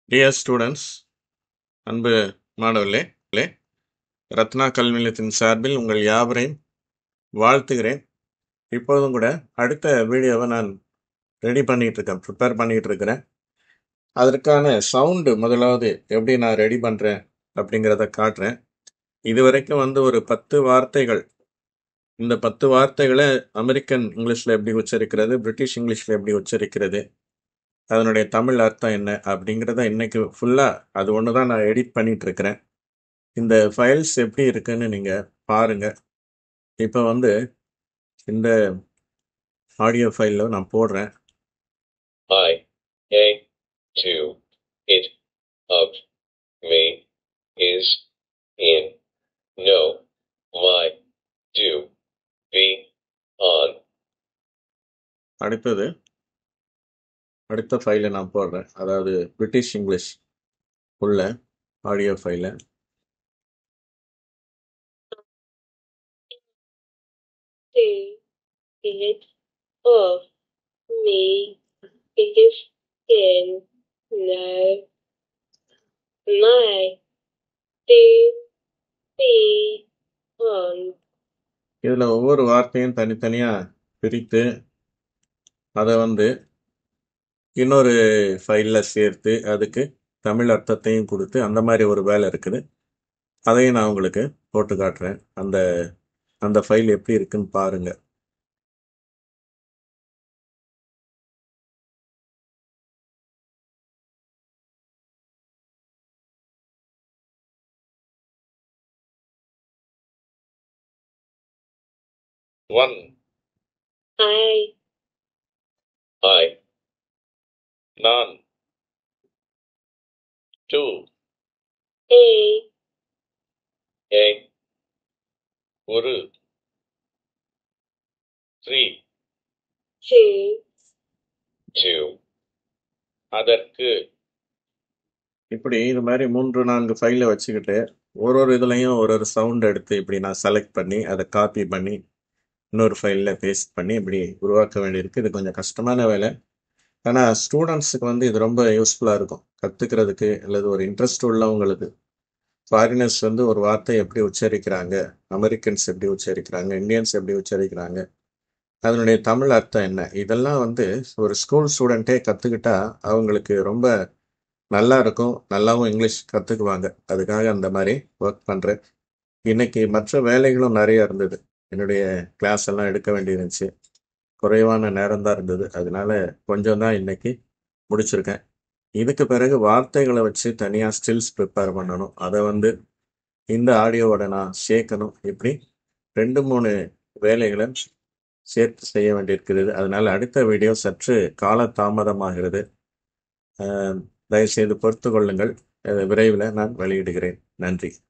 dear students அன்பு மாணவர்களே ரத்னா கல்வி நிலையத்தின் சார்பில் உங்கள் யாவரையும் வாழ்த்துகிறேன் இப்போதும் கூட அடுத்த வீடியோவை நான் ரெடி பண்ணிட்டு இருக்கேன் ப்ரிப்பேர் பண்ணிட்டு இருக்கிறேன் அதற்கான சவுண்டு முதலாவது எப்படி நான் ரெடி பண்ணுறேன் அப்படிங்கிறத காட்டுறேன் இது வரைக்கும் வந்து ஒரு பத்து வார்த்தைகள் இந்த பத்து வார்த்தைகளை அமெரிக்கன் இங்கிலீஷில் எப்படி உச்சரிக்கிறது பிரிட்டிஷ் இங்கிலீஷில் எப்படி உச்சரிக்கிறது அதனுடைய தமிழ் அர்த்தம் என்ன அப்படிங்கிறத இன்னைக்கு ஃபுல்லாக அது ஒன்று தான் நான் எடிட் பண்ணிட்டு இருக்கிறேன் இந்த ஃபைல்ஸ் எப்படி இருக்குன்னு நீங்கள் பாருங்க இப்போ வந்து இந்த ஆடியோ ஃபைலில் நான் போடுறேன் I, a, to, it, of, me, is, in, no, my, do, be, on, அடுத்தது அடுத்த ஃபைலை நான் போடுறேன் அதாவது பிரிட்டிஷ் இங்கிலீஷ் உள்ள ஆடியோ ஃபைலை to it of me is in no my do be on இதில் ஒவ்வொரு வார்த்தையும் தனித்தனியாக பிரித்து அதை வந்து இன்னொரு ஃபைலில் சேர்த்து அதுக்கு தமிழ் அர்த்தத்தையும் கொடுத்து அந்த மாதிரி ஒரு வேலை இருக்குது அதையும் நான் உங்களுக்கு போட்டு காட்டுறேன் அந்த அந்த ஃபைல் எப்படி இருக்குன்னு பாருங்க one, I I, none, two, a a, ஒரு, three, to two, அதற்கு, இப்படி இது மாதிரி மூன்று நான்கு ஃபைலை வச்சுக்கிட்டு ஒரு ஒரு இதுலையும் ஒரு ஒரு சவுண்ட் எடுத்து இப்படி நான் செலக்ட் பண்ணி அதை காப்பி பண்ணி இன்னொரு ஃபைலில் பேஸ்ட் பண்ணி இப்படி உருவாக்க வேண்டியிருக்கு இது கொஞ்சம் கஷ்டமான வேலை ஆனால் ஸ்டூடெண்ட்ஸுக்கு வந்து இது ரொம்ப யூஸ்ஃபுல்லாக இருக்கும் கற்றுக்கிறதுக்கு அல்லது ஒரு இன்ட்ரெஸ்ட் உள்ளவங்களுக்கு ஃபாரினர்ஸ் வந்து ஒரு வார்த்தையை எப்படி உச்சரிக்கிறாங்க அமெரிக்கன்ஸ் எப்படி உச்சரிக்கிறாங்க இந்தியன்ஸ் எப்படி உச்சரிக்கிறாங்க அதனுடைய தமிழ் அர்த்தம் என்ன இதெல்லாம் வந்து ஒரு ஸ்கூல் ஸ்டூடெண்ட்டே கற்றுக்கிட்டா அவங்களுக்கு ரொம்ப நல்லா இருக்கும் நல்லாவும் இங்கிலீஷ் கற்றுக்குவாங்க அதுக்காக அந்த மாதிரி ஒர்க் பண்ணுறேன் இன்னைக்கு மற்ற வேலைகளும் நிறைய இருந்தது என்னுடைய கிளாஸ் எல்லாம் எடுக்க வேண்டியிருந்துச்சு குறைவான நேரம் தான் இருந்தது அதனால கொஞ்சம் தான் இன்னைக்கு முடிச்சிருக்கேன் இதுக்கு பிறகு வார்த்தைகளை வச்சு தனியாக ஸ்டில்ஸ் ப்ரிப்பேர் பண்ணணும் அதை வந்து இந்த ஆடியோவோட நான் சேர்க்கணும் இப்படி ரெண்டு மூணு வேலைகளை சேர்த்து செய்ய வேண்டியிருக்கிறது அதனால அடுத்த வீடியோ சற்று கால தாமதமாகிறது அஹ் தயவுசெய்து பொறுத்து கொள்ளுங்கள் அஹ் விரைவில் நான் வெளியிடுகிறேன் நன்றி